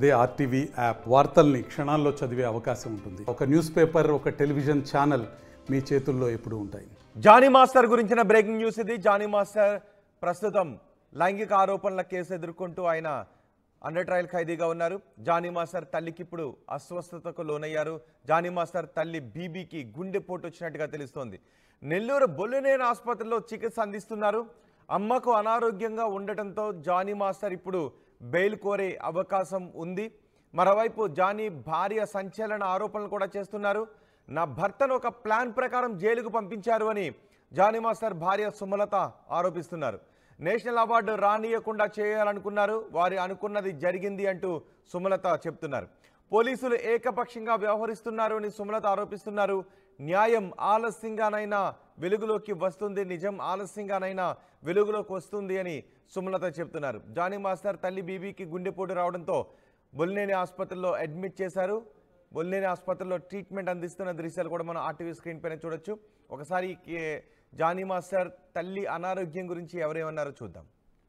అదే RTV app వార్తల్ని క్షణాల్లో చదివే అవకాశం ఉంటుంది ఒక న్యూస్ పేపర్ ఒక టెలివిజన్ ఛానల్ మీ చేతుల్లో ఎప్పుడూ ఉంటాయి జానీ మాస్టర్ గురించిన బ్రేకింగ్ న్యూస్ ఇది జానీ మాస్టర్ ప్రస్తుతం లైంగిక ఆరోపణల కేసు ఎదుర్కొంటూ ఆయన అండర్ ట్రయల్ ఖైదీగా ఉన్నారు జానీ మాస్టర్ తల్లికి ఇప్పుడు అస్వస్థతకు లోనయ్యారు జానీ మాస్టర్ తల్లి బీబీకి గుండెపోటు వచ్చినట్టుగా తెలుస్తోంది నెల్లూరు బొల్లునేని ఆసుపత్రిలో చికిత్స అందిస్తున్నారు అమ్మకు అనారోగ్యంగా ఉండటంతో జానీ మాస్టర్ ఇప్పుడు బెయిల్ కోరే అవకాశం ఉంది మరోవైపు జానీ భార్య సంచలన ఆరోపణలు కూడా చేస్తున్నారు నా భర్తను ఒక ప్లాన్ ప్రకారం జైలుకు పంపించారు అని జానీ మాస్టర్ భార్య సుమలత ఆరోపిస్తున్నారు నేషనల్ అవార్డు రానియకుండా చేయాలనుకున్నారు వారి అనుకున్నది జరిగింది అంటూ సుమలత చెప్తున్నారు పోలీసులు ఏకపక్షంగా వ్యవహరిస్తున్నారు అని సుమలత ఆరోపిస్తున్నారు న్యాయం ఆలస్యంగానైనా వెలుగులోకి వస్తుంది నిజం ఆలస్యంగానైనా వెలుగులోకి వస్తుంది అని సుమలత చెప్తున్నారు జానీ మాస్టర్ తల్లి బీబీకి గుండెపోటు రావడంతో బొల్లినేని ఆసుపత్రిలో అడ్మిట్ చేశారు బొల్లినేని ఆసుపత్రిలో ట్రీట్మెంట్ అందిస్తున్న దృశ్యాలు కూడా మనం ఆర్టీవీ స్క్రీన్ పైన చూడొచ్చు ఒకసారి కే- జానీ మాస్టర్ తల్లి అనారోగ్యం గురించి ఎవరేమన్నారో చూద్దాం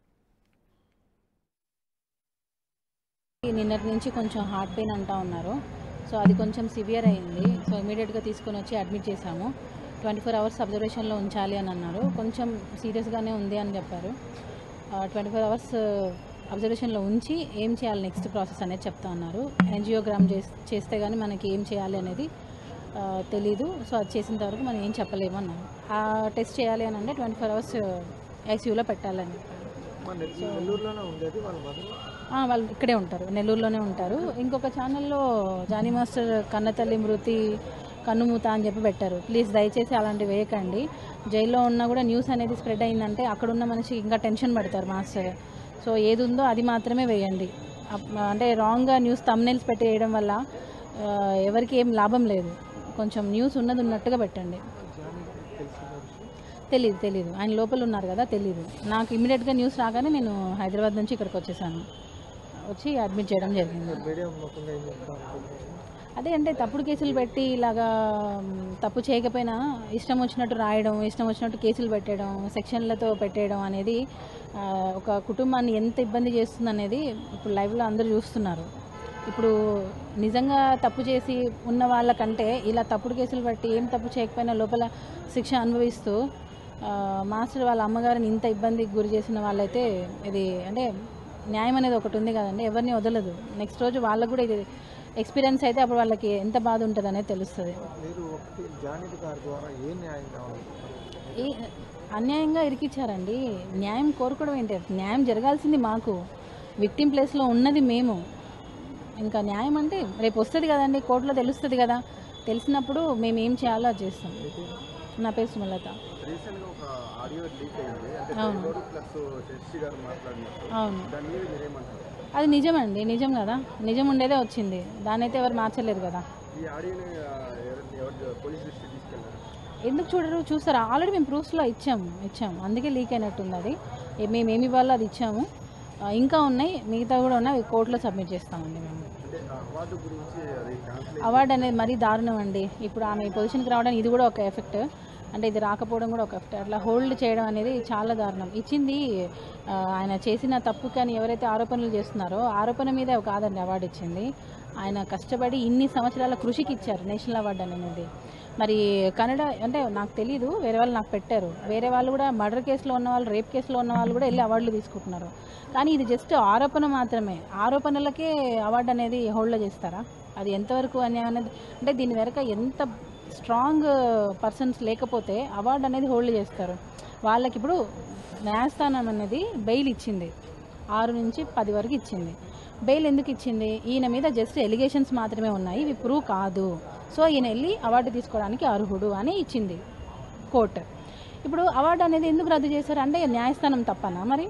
నిన్నటి నుంచి కొంచెం హార్ట్ పెయిన్ అంటా ఉన్నారు సో అది కొంచెం సివియర్ అయింది సో ఇమీడియట్గా తీసుకొని వచ్చి అడ్మిట్ చేశాము ట్వంటీ ఫోర్ అవర్స్ అబ్జర్వేషన్లో ఉంచాలి అని అన్నారు కొంచెం సీరియస్గానే ఉంది అని చెప్పారు ట్వంటీ ఫోర్ అవర్స్ అబ్జర్వేషన్లో ఉంచి ఏం చేయాలి నెక్స్ట్ ప్రాసెస్ అనేది చెప్తా ఉన్నారు యాంజియోగ్రామ్ చేస్తే కానీ మనకి ఏం చేయాలి అనేది ఆ, తెలీదు సో అది చేసిన వరకు మనం ఏం చెప్పలేము అన్నారు ఆ టెస్ట్ చేయాలి అని అంటే ట్వంటీ ఫోర్ అవర్స్ ఐసీయూలో పెట్టాలని ఆ, వాళ్ళు ఇక్కడే ఉంటారు నెల్లూరులోనే ఉంటారు ఇంకొక ఛానల్లో జానీ మాస్టర్ కన్నతల్లి మృతి కన్నుమూత అని చెప్పి పెట్టారు ప్లీజ్ దయచేసి అలాంటివి వేయకండి జైల్లో ఉన్నా కూడా న్యూస్ అనేది స్ప్రెడ్ అయిందంటే అక్కడున్న మనిషికి ఇంకా టెన్షన్ పడతారు మాస్టర్ సో ఏది ఉందో అది మాత్రమే వేయండి అప్- అంటే రాంగ్గా న్యూస్ తమ్నైల్స్ పెట్టి వేయడం వల్ల ఆ, ఎవరికి ఏం లాభం లేదు కొంచెం న్యూస్ ఉన్నది ఉన్నట్టుగా పెట్టండి తెలీదు తెలీదు ఆయన లోపల ఉన్నారు కదా తెలీదు నాకు ఇమీడియట్గా న్యూస్ రాగానే నేను హైదరాబాద్ నుంచి ఇక్కడికి వచ్చేసాను వచ్చి అడ్మిట్ చేయడం జరిగింది అదే అంటే తప్పుడు కేసులు పెట్టి ఇలాగా మ్, తప్పు చేయకపోయినా ఇష్టం వచ్చినట్టు రాయడం ఇష్టం వచ్చినట్టు కేసులు పెట్టడం సెక్షన్లతో పెట్టేయడం అనేది ఆ, ఒక కుటుంబాన్ని ఎంత ఇబ్బంది చేస్తుంది అనేది ఇప్పుడు లైవ్లో అందరూ చూస్తున్నారు ఇప్పుడు నిజంగా తప్పు చేసి ఉన్న వాళ్ళకంటే ఇలా తప్పుడు కేసులు పెట్టి ఏం తప్పు చేయకపోయినా లోపల శిక్ష అనుభవిస్తూ ఆ, మాస్టర్ వాళ్ళ అమ్మగారిని ఇంత ఇబ్బందికి గురి చేసిన వాళ్ళైతే ఇది అంటే న్యాయం అనేది ఒకటి ఉంది కదండి ఎవరిని వదలదు నెక్స్ట్ రోజు వాళ్ళకు కూడా ఇది ఎక్స్పీరియన్స్ అయితే అప్పుడు వాళ్ళకి ఎంత బాధ ఉంటుంది అనేది తెలుస్తుంది మీరు ఒకటి జానీతి గారి ద్వారా ఏ న్యాయం కావాలి ఈ అన్యాయంగా ఇరికిచ్చారండి న్యాయం కోరుకోవడం ఏంటి న్యాయం జరగాల్సింది మాకు విక్టిమ్ ప్లేస్లో ఉన్నది మేము ఇంకా న్యాయం అంటే రేపు వస్తుంది కదండి కోర్టులో తెలుస్తుంది కదా తెలిసినప్పుడు మేము ఏం చేయాలో అది చేస్తాం నా పేరు సుమలత రీసెంట్ గా ఒక ఆడియో లీక్ అయింది అంటే అవును. గౌరవ్ ప్లస్ శశి గారు మాట్లాడినట్టు అవును దాని మీద మీరేమంటారు అది నిజమండి నిజం కదా నిజం ఉండేదే వచ్చింది దాన్ని అయితే ఎవరు మార్చలేరు కదా ఈ ఆడియోని ఆ, ఎవరు ఎవరు పోలీస్ దృష్టికి తీసుకెళ్లారు ఎందుకు చూడరు చూస్తారా ఆల్రెడీ మేము ప్రూఫ్స్లో ఇచ్చాము ఇచ్చాము అందుకే లీక్ అయినట్టుంది అది ఏ- మేము ఏమి ఇవ్వాలో అది ఇచ్చాము ఆ, ఇంకా ఉన్నాయి మిగతా కూడా ఉన్నాయి అవి కోర్టులో సబ్మిట్ చేస్తామండి మేము అంటే ఆ అవార్డు గురించి అది క్యాన్సిల్ అవార్డు అనేది మరీ దారుణం అండి ఇప్పుడు ఆమె ఈ పొజిషన్కి రావడానికి ఇది కూడా ఒక ఎఫెక్ట్ అంటే ఇది రాకపోవడం కూడా ఒక ఎఫెక్ట్ అట్లా హోల్డ్ చేయడం అనేది చాలా దారుణం ఇచ్చింది ఆ, ఆయన చేసిన తప్పు కానీ ఎవరైతే ఆరోపణలు చేస్తున్నారో ఆరోపణ మీద కాదండి అవార్డు ఇచ్చింది ఆయన కష్టపడి ఇన్ని సంవత్సరాల కృషికి ఇచ్చారు నేషనల్ అవార్డు అనేది మరి కన్నడ అంటే నాకు తెలీదు వేరే వాళ్ళు నాకు పెట్టారు వేరే వాళ్ళు కూడా మర్డర్ కేసులో ఉన్న వాళ్ళు రేప్ కేసులో ఉన్న వాళ్ళు కూడా వెళ్ళి అవార్డులు తీసుకుంటున్నారు కానీ ఇది జస్ట్ ఆరోపణ మాత్రమే ఆరోపణలకే అవార్డు అనేది హోల్డ్లో చేస్తారా అది ఎంతవరకు అన్యాయం అనేది అంటే దీని వెనక ఎంత స్ట్రాంగ్ పర్సన్స్ లేకపోతే అవార్డు అనేది హోల్డ్ చేస్తారు వాళ్ళకి ఇప్పుడు న్యాయస్థానం అనేది బెయిల్ ఇచ్చింది ఆరు నుంచి పది వరకు ఇచ్చింది బెయిల్ ఎందుకు ఇచ్చింది ఈయన మీద జస్ట్ ఎలిగేషన్స్ మాత్రమే ఉన్నాయి ఇవి ప్రూవ్ కాదు సో ఈయన వెళ్ళి అవార్డు తీసుకోవడానికి అర్హుడు అని ఇచ్చింది కోర్టు ఇప్పుడు అవార్డు అనేది ఎందుకు రద్దు చేశారు అంటే న్యాయస్థానం తప్పనా మరి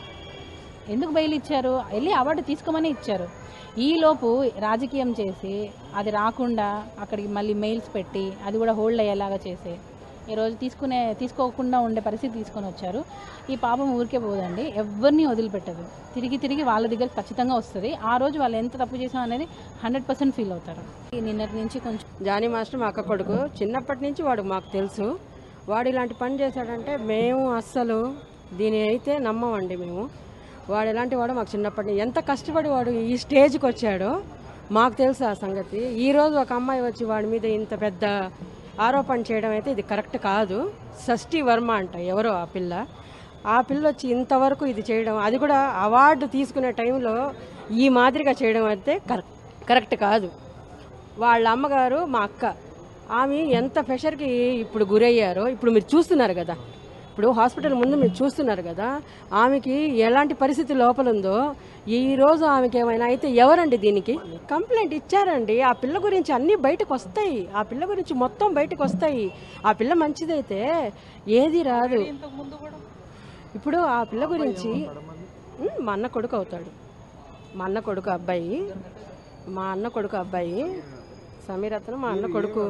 ఎందుకు బెయిల్ ఇచ్చారు వెళ్ళి అవార్డు తీసుకోమని ఇచ్చారు ఈలోపు రాజకీయం చేసి అది రాకుండా అక్కడికి మళ్ళీ మెయిల్స్ పెట్టి అది కూడా హోల్డ్ అయ్యేలాగా చేసి ఈరోజు తీసుకునే తీసుకోకుండా ఉండే పరిస్థితి తీసుకొని వచ్చారు ఈ పాపం ఊరికే పోదండి ఎవరిని వదిలిపెట్టదు తిరిగి తిరిగి వాళ్ళ దగ్గర ఖచ్చితంగా వస్తుంది ఆ రోజు వాళ్ళు ఎంత తప్పు చేసాం అనేది హండ్రెడ్ పర్సెంట్ ఫీల్ అవుతారు ఈ నిన్నటి నుంచి కొంచెం జానీ మాస్టర్ మా అక్క కొడుకు చిన్నప్పటి నుంచి వాడు మాకు తెలుసు వాడు ఇలాంటి పని చేశాడంటే మేము అస్సలు దీని అయితే నమ్మమండి మేము వాడు ఎలాంటి వాడో మాకు చిన్నప్పటి నుంచి ఎంత కష్టపడి వాడు ఈ స్టేజ్కి వచ్చాడో మాకు తెలుసు ఆ సంగతి ఈరోజు ఒక అమ్మాయి వచ్చి వాడి మీద ఇంత పెద్ద ఆరోపణ చేయడం అయితే ఇది కరెక్ట్ కాదు షష్ఠి వర్మ అంట ఎవరో ఆ పిల్ల ఆ పిల్ల వచ్చి ఇంతవరకు ఇది చేయడం అది కూడా అవార్డు తీసుకునే టైంలో ఈ మాదిరిగా చేయడం అయితే కరెక్ట్ కరెక్ట్ కాదు వాళ్ళ అమ్మగారు మా అక్క ఆమె ఎంత ప్రెషర్కి ఇప్పుడు గురయ్యారో ఇప్పుడు మీరు చూస్తున్నారు కదా ఇప్పుడు హాస్పిటల్ ముందు మీరు చూస్తున్నారు కదా ఆమెకి ఎలాంటి పరిస్థితి లోపల ఉందో ఈ రోజు ఆమెకి ఏమైనా అయితే ఎవరండి దీనికి కంప్లైంట్ ఇచ్చారండి ఆ పిల్ల గురించి అన్నీ బయటకు వస్తాయి ఆ పిల్ల గురించి మొత్తం బయటకు వస్తాయి ఆ పిల్ల మంచిదైతే ఏది రాదు ఇప్పుడు ఆ పిల్ల గురించి ఉమ్, మా అన్న కొడుకు అవుతాడు మా అన్న కొడుకు అబ్బాయి మా అన్న కొడుకు అబ్బాయి సమీర్ అతను మా అన్న కొడుకు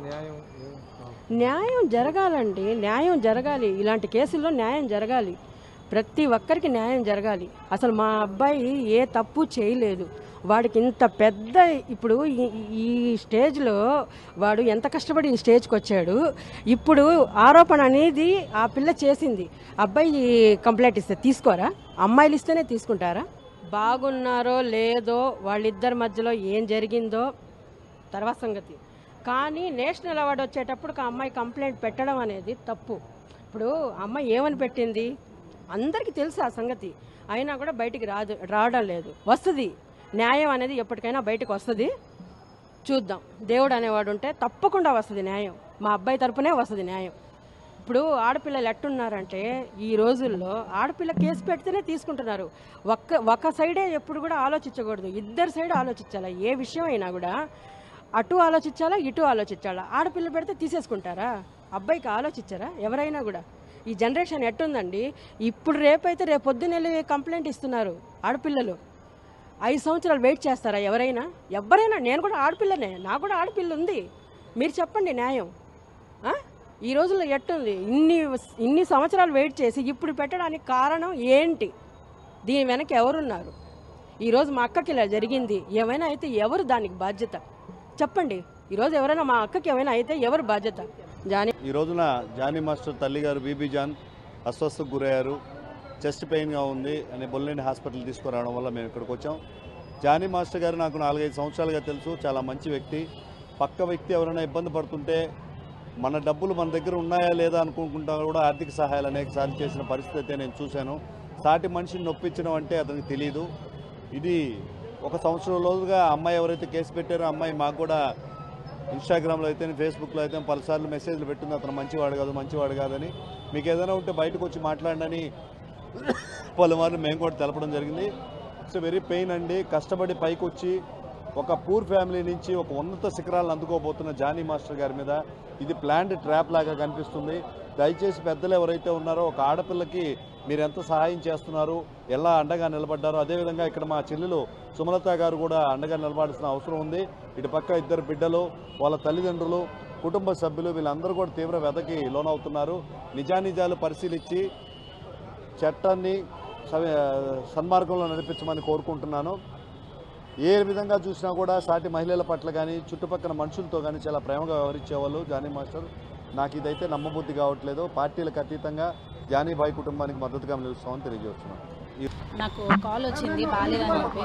న్యాయం జరగాలండి న్యాయం జరగాలి ఇలాంటి కేసుల్లో న్యాయం జరగాలి ప్రతి ఒక్కరికి న్యాయం జరగాలి అసలు మా అబ్బాయి ఏ తప్పు చేయలేదు వాడికి ఇంత పెద్ద ఇప్పుడు ఈ- ఈ స్టేజ్లో వాడు ఎంత కష్టపడి ఈ స్టేజ్కి వచ్చాడు ఇప్పుడు ఆరోపణ అనేది ఆ పిల్ల చేసింది అబ్బాయి కంప్లైంట్ ఇస్తే తీసుకోరా అమ్మాయిలు ఇస్తేనే తీసుకుంటారా బాగున్నారో లేదో వాళ్ళిద్దరి మధ్యలో ఏం జరిగిందో తర్వాత సంగతి కానీ నేషనల్ అవార్డు వచ్చేటప్పుడు ఆ అమ్మాయి కంప్లైంట్ పెట్టడం అనేది తప్పు ఇప్పుడు ఆ అమ్మాయి ఏమని పెట్టింది అందరికీ తెలుసు ఆ సంగతి అయినా కూడా బయటికి రాదు రావడం లేదు వస్తుంది న్యాయం అనేది ఎప్పటికైనా బయటకు వస్తుంది చూద్దాం దేవుడు అనేవాడు ఉంటే తప్పకుండా వస్తుంది న్యాయం మా అబ్బాయి తరపునే వస్తుంది న్యాయం ఇప్పుడు ఆడపిల్లలు ఎట్టున్నారంటే ఈ రోజుల్లో ఆడపిల్ల కేసు పెడితేనే తీసుకుంటున్నారు ఒక్క ఒక సైడే ఎప్పుడు కూడా ఆలోచించకూడదు ఇద్దరు సైడ్ ఆలోచించాలి ఏ విషయం అయినా కూడా అటు ఆలోచించాలా ఇటు ఆలోచించాలా ఆడపిల్ల పెడితే తీసేసుకుంటారా అబ్బాయికి ఆలోచించారా ఎవరైనా కూడా ఈ జనరేషన్ ఎట్టుందండి ఇప్పుడు రేపైతే రేపు పొద్దున్నెళ్ళి కంప్లైంట్ ఇస్తున్నారు ఆడపిల్లలు ఐదు సంవత్సరాలు వెయిట్ చేస్తారా ఎవరైనా ఎవరైనా నేను కూడా ఆడపిల్లనే నాకు కూడా ఆడపిల్ల ఉంది మీరు చెప్పండి న్యాయం ఆ? ఈ రోజుల్లో ఎట్టుంది ఇన్ని ఇన్ని సంవత్సరాలు వెయిట్ చేసి ఇప్పుడు పెట్టడానికి కారణం ఏంటి దీని వెనక ఎవరున్నారు ఈరోజు మా అక్కకి ఇలా జరిగింది ఏమైనా అయితే ఎవరు దానికి బాధ్యత చెప్పండి ఈరోజు ఎవరైనా మా అక్కకి ఏమైనా అయితే ఎవరు బాధ్యత జానీ ఈ రోజున జానీ మాస్టర్ తల్లి గారు బీబీ జాన్ అస్వస్థకు గురయ్యారు చెస్ట్ పెయిన్గా ఉంది అని బొల్లేని హాస్పిటల్ తీసుకురావడం వల్ల మేము ఇక్కడికి వచ్చాం జానీ మాస్టర్ గారు నాకు నాలుగైదు సంవత్సరాలుగా తెలుసు చాలా మంచి వ్యక్తి పక్క వ్యక్తి ఎవరైనా ఇబ్బంది పడుతుంటే మన డబ్బులు మన దగ్గర ఉన్నాయా లేదా అనుకుంటా కూడా ఆర్థిక సహాయాలు అనేక సార్లు చేసిన పరిస్థితి అయితే నేను చూశాను సాటి మనిషిని నొప్పించడం అంటే అతనికి తెలియదు ఇది ఒక సంవత్సరం రోజులుగా అమ్మాయి ఎవరైతే కేసు పెట్టారో ఆ అమ్మాయి మాకు కూడా ఇన్స్టాగ్రామ్లో అయితే ఫేస్బుక్లో అయితే పలుసార్లు మెసేజ్లు పెట్టింది అతను మంచివాడు కాదు మంచివాడు కాదని మీకు ఏదైనా ఉంటే బయటకు వచ్చి మాట్లాడని పలుమార్లు మేము కూడా తెలపడం జరిగింది ఇట్స్ వెరీ పెయిన్ అండి కష్టపడి పైకి వచ్చి ఒక పూర్ ఫ్యామిలీ నుంచి ఒక ఉన్నత శిఖరాలను అందుకోబోతున్న జానీ మాస్టర్ గారి మీద ఇది ప్లాండ్ ట్రాప్ లాగా కనిపిస్తుంది దయచేసి పెద్దలు ఎవరైతే ఉన్నారో ఒక ఆడపిల్లకి మీరు ఎంత సహాయం చేస్తున్నారు ఎలా అండగా నిలబడ్డారో అదేవిధంగా ఇక్కడ మా చెల్లెలు సుమలత గారు కూడా అండగా నిలబడాల్సిన అవసరం ఉంది ఇటు పక్క ఇద్దరు బిడ్డలు వాళ్ళ తల్లిదండ్రులు కుటుంబ సభ్యులు వీళ్ళందరూ కూడా తీవ్ర వ్యధకి లోనవుతున్నారు నిజానిజాలు పరిశీలించి చట్టాన్ని స- సన్మార్గంలో నడిపించమని కోరుకుంటున్నాను ఏ విధంగా చూసినా కూడా సాటి మహిళల పట్ల కానీ చుట్టుపక్కల మనుషులతో కానీ చాలా ప్రేమగా వ్యవహరించేవాళ్ళు జానీ మాస్టర్ నాకు ఇదైతే నమ్మబుద్ధి కావట్లేదు పార్టీలకు అతీతంగా జానీ బాయ్ కుటుంబానికి మద్దతుగా నిలుస్తామని తెలియజేస్తున్నాను నాకు కాల్ వచ్చింది బాగాలేదని చెప్పి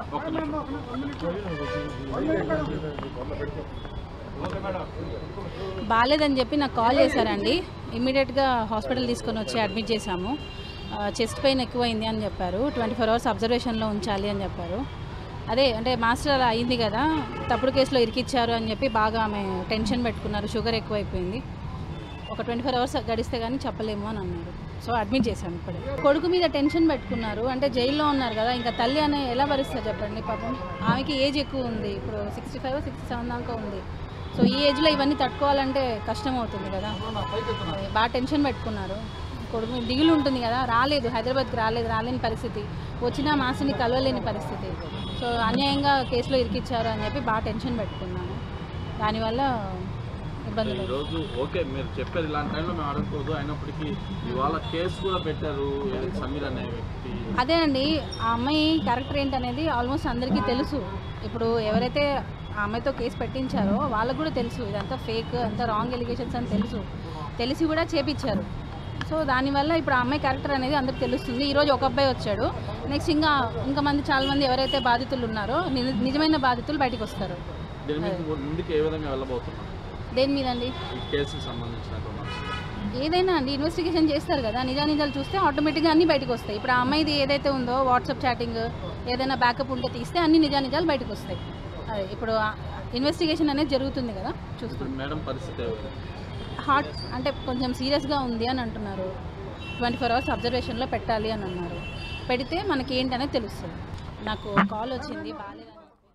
బాగాలేదని చెప్పి నాకు కాల్ చేశారండి ఇమ్మీడియట్గా హాస్పిటల్ తీసుకొని వచ్చి అడ్మిట్ చేశాము చెస్ట్ పెయిన్ ఎక్కువైంది అని చెప్పారు ట్వంటీ ఫోర్ అవర్స్ అబ్జర్వేషన్లో ఉంచాలి అని చెప్పారు అదే అంటే మాస్టర్ అలా అయింది కదా తప్పుడు కేసులో ఇరికిచ్చారు అని చెప్పి బాగా ఆమె టెన్షన్ పెట్టుకున్నారు షుగర్ ఎక్కువైపోయింది ఒక ట్వంటీ ఫోర్ అవర్స్ గడిస్తే కానీ చెప్పలేము అని అన్నారు సో అడ్మిట్ చేశాను ఇప్పుడే కొడుకు మీద టెన్షన్ పెట్టుకున్నారు అంటే జైల్లో ఉన్నారు కదా ఇంకా తల్లి అనే ఎలా భరిస్తారు చెప్పండి పాపం ఆమెకి ఏజ్ ఎక్కువ ఉంది ఇప్పుడు సిక్స్టీ ఫైవ్ సిక్స్టీ సెవెన్ దాకా ఉంది సో ఈ ఏజ్లో ఇవన్నీ తట్టుకోవాలంటే కష్టం అవుతుంది కదా అదే, బాగా టెన్షన్ పెట్టుకున్నారు కొడుకు మీద దిగులు ఉంటుంది కదా రాలేదు హైదరాబాద్కి రాలేదు రాలేని పరిస్థితి వచ్చినా మాస్టర్ని కలవలేని పరిస్థితి సో అన్యాయంగా కేసులో ఇరికిచ్చారు అని చెప్పి బాగా టెన్షన్ పెట్టుకున్నాను దానివల్ల ఇబ్బందులు ఈరోజు ఓకే మీరు చెప్పేది ఇలాంటి టైంలో మేము అడగకూడదు అయినప్పటికీ ఇవాళ కేసు కూడా పెట్టారు ఏదైతే సమీర్ అనే వ్యక్తి అదే అండి ఆ అమ్మాయి క్యారెక్టర్ ఏంటనేది ఆల్మోస్ట్ అందరికీ తెలుసు ఇప్పుడు ఎవరైతే ఆ అమ్మాయితో కేసు పెట్టించారో వాళ్ళకు కూడా తెలుసు ఇదంతా ఫేక్ అంతా రాంగ్ ఎలిగేషన్స్ అని తెలుసు తెలిసి కూడా చేపించారు సో దానివల్ల ఇప్పుడు ఆ అమ్మాయి క్యారెక్టర్ అనేది అందరికి తెలుస్తుంది ఈరోజు ఒక అబ్బాయి వచ్చాడు నెక్స్ట్ ఇంకా ఇంకా మంది చాలా మంది ఎవరైతే బాధితులు ఉన్నారో ని- నిజమైన బాధితులు బయటకు వస్తారు దీని మీద ముందుకు ఏ విధంగా వెళ్ళబోతున్నాం దేని మీద అండి ఈ కేసుకి సంబంధించినటువంటి ఏదైనా అండి ఇన్వెస్టిగేషన్ చేస్తారు కదా నిజానిజాలు చూస్తే ఆటోమేటిక్గా అన్నీ బయటకు వస్తాయి ఇప్పుడు ఆ అమ్మాయిది ఏదైతే ఉందో వాట్సాప్ చాటింగ్ ఏదైనా బ్యాకప్ ఉంటే తీస్తే అన్ని నిజానిజాలు బయటకు వస్తాయి అదే ఇప్పుడు ఇన్వెస్టిగేషన్ అనేది జరుగుతుంది కదా చూస్తాం ఇప్పుడు మేడం పరిస్థితి ఏ విధంగా? హార్ట్ అంటే కొంచెం సీరియస్గా ఉంది అని అంటున్నారు ట్వంటీ ఫోర్ అవర్స్ అబ్జర్వేషన్లో పెట్టాలి అని అన్నారు పెడితే మనకి ఏంటనేది తెలుస్తుంది నాకు కాల్ వచ్చింది బాగాలేదని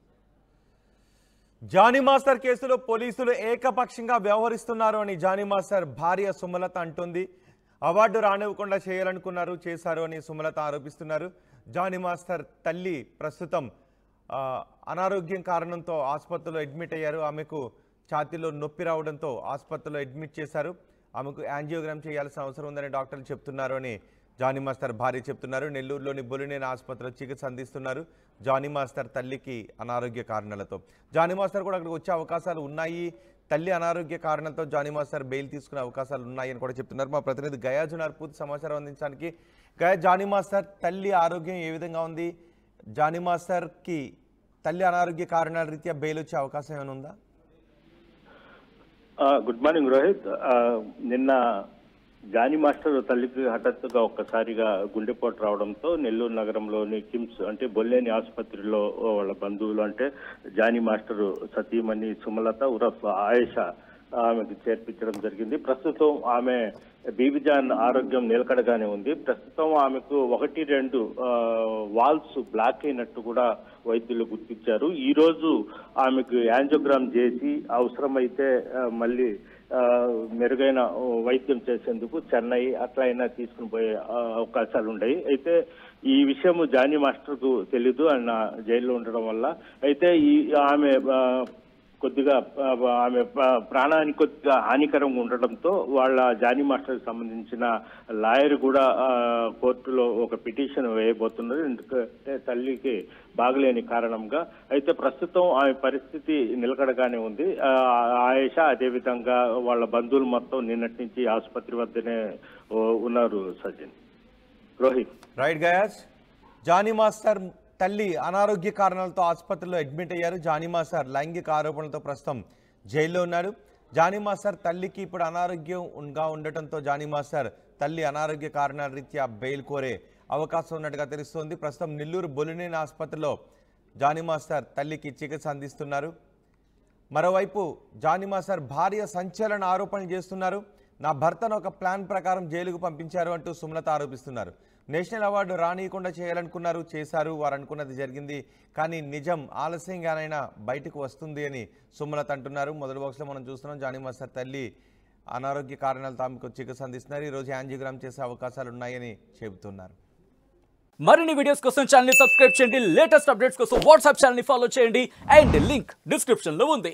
జానీ మాస్టర్ కేసులో పోలీసులు ఏకపక్షంగా వ్యవహరిస్తున్నారు అని జానీ మాస్టర్ భార్య సుమలత అంటుంది అవార్డు రానివ్వకుండా చేయాలనుకున్నారు చేశారు అని సుమలత ఆరోపిస్తున్నారు జానీ మాస్టర్ తల్లి ప్రస్తుతం ఆ, అనారోగ్యం కారణంతో ఆసుపత్రిలో అడ్మిట్ అయ్యారు ఆమెకు ఛాతీలో నొప్పి రావడంతో ఆసుపత్రిలో అడ్మిట్ చేశారు ఆమెకు యాంజియోగ్రామ్ చేయాల్సిన అవసరం ఉందని డాక్టర్లు చెప్తున్నారు అని జానీ మాస్టర్ భార్య చెప్తున్నారు నెల్లూరులోని బొలినేని ఆసుపత్రిలో చికిత్స అందిస్తున్నారు జానీ మాస్టర్ తల్లికి అనారోగ్య కారణాలతో జానీ మాస్టర్ కూడా అక్కడికి వచ్చే అవకాశాలు ఉన్నాయి తల్లి అనారోగ్య కారణంతో జానీ మాస్టర్ బెయిల్ తీసుకునే అవకాశాలు ఉన్నాయి అని కూడా చెప్తున్నారు మా ప్రతినిధి గయాజునార్ పూర్తి సమాచారం అందించడానికి గయా జానీ మాస్టర్ తల్లి ఆరోగ్యం ఏ విధంగా ఉంది జానీ మాస్టర్కి తల్లి అనారోగ్య కారణాల రీత్యా బెయిల్ వచ్చే అవకాశం ఏమైనా ఉందా ఆ, గుడ్ మార్నింగ్ రోహిత్ ఆ, నిన్న జానీ మాస్టర్ తల్లికి హఠాత్తుగా ఒక్కసారిగా గుండెపోటు రావడంతో నెల్లూరు నగరంలోని కిమ్స్ అంటే బొల్లేని ఆసుపత్రిలో వాళ్ళ బంధువులు అంటే జానీ మాస్టర్ సతీమణి సుమలత ఉరఫ్ ఆయేష ఆమెకు చేర్పించడం జరిగింది ప్రస్తుతం ఆమె బీబిజాన్ ఆరోగ్యం నిలకడగానే ఉంది ప్రస్తుతం ఆమెకు ఒకటి రెండు ఆ, వాల్స్ బ్లాక్ అయినట్టు కూడా వైద్యులు గుర్తించారు ఈ రోజు ఆమెకు యాంజోగ్రామ్ చేసి అవసరమైతే ఆ, మళ్ళీ ఆ, మెరుగైన వైద్యం చేసేందుకు చెన్నై అట్లా అయినా తీసుకుని పోయే ఆ, అవకాశాలు ఉన్నాయి అయితే ఈ విషయం జానీ మాస్టర్ కు తెలీదు ఆయన జైల్లో ఉండడం వల్ల అయితే ఈ ఆమె ఆ, కొద్దిగా ఆ, ఆమె ప్ర- ప్రాణానికి కొద్దిగా హానికరంగా ఉండడంతో వాళ్ళ జానీ మాస్టర్కి సంబంధించిన లాయర్ కూడా ఆ, కోర్టులో ఒక పిటిషన్ వేయబోతున్నారు ఎందుకంటే తల్లికి బాగలేని కారణంగా అయితే ప్రస్తుతం ఆమె పరిస్థితి నిలకడగానే ఉంది ఆ, ఆయేష అదేవిధంగా వాళ్ళ బంధువులు మొత్తం నిన్నటి నుంచి ఆసుపత్రి వద్దనే ఓ, ఉన్నారు సచిన్ రోహిత్ రైట్ గయాజ్ జానీ మాస్టర్ తల్లి అనారోగ్య కారణాలతో ఆసుపత్రిలో అడ్మిట్ అయ్యారు జానీ మాస్టర్ లైంగిక ఆరోపణలతో ప్రస్తుతం జైల్లో ఉన్నారు జానీ మాస్టర్ తల్లికి ఇప్పుడు అనారోగ్యంగా ఉండటంతో జానీ మాస్టర్ తల్లి అనారోగ్య కారణాల రీత్యా బెయిల్ కోరే అవకాశం ఉన్నట్టుగా తెలుస్తోంది ప్రస్తుతం నెల్లూరు బొలినేని ఆసుపత్రిలో జానీ మాస్టర్ తల్లికి చికిత్స అందిస్తున్నారు మరోవైపు జానీ మాస్టర్ భార్య సంచలన ఆరోపణలు చేస్తున్నారు నా భర్తను ఒక ప్లాన్ ప్రకారం జైలుకు పంపించారు అంటూ సుమలత ఆరోపిస్తున్నారు నేషనల్ అవార్డు రానియకుండా చేయాలనుకున్నారు చేశారు వారు అనుకున్నది జరిగింది కానీ నిజం ఆలస్యంగానైనా బయటకు వస్తుంది అని సుమలత అంటున్నారు మొదటి బాక్స్లో మనం చూస్తున్నాం జానీ మాస్టర్ తల్లి అనారోగ్య కారణాలతో ఆమెకు చికిత్స అందిస్తున్నారు ఈరోజు యాంజియోగ్రామ్ చేసే అవకాశాలు ఉన్నాయని చెబుతున్నారు మరిన్ని వీడియోస్ కోసం ఛానల్ సబ్స్క్రైబ్ చేయండి లేటెస్ట్ అప్డేట్స్ కోసం వాట్సాప్ ఛానల్ ఫాలో చేయండి అండ్ లింక్ డిస్క్రిప్షన్ లో ఉంది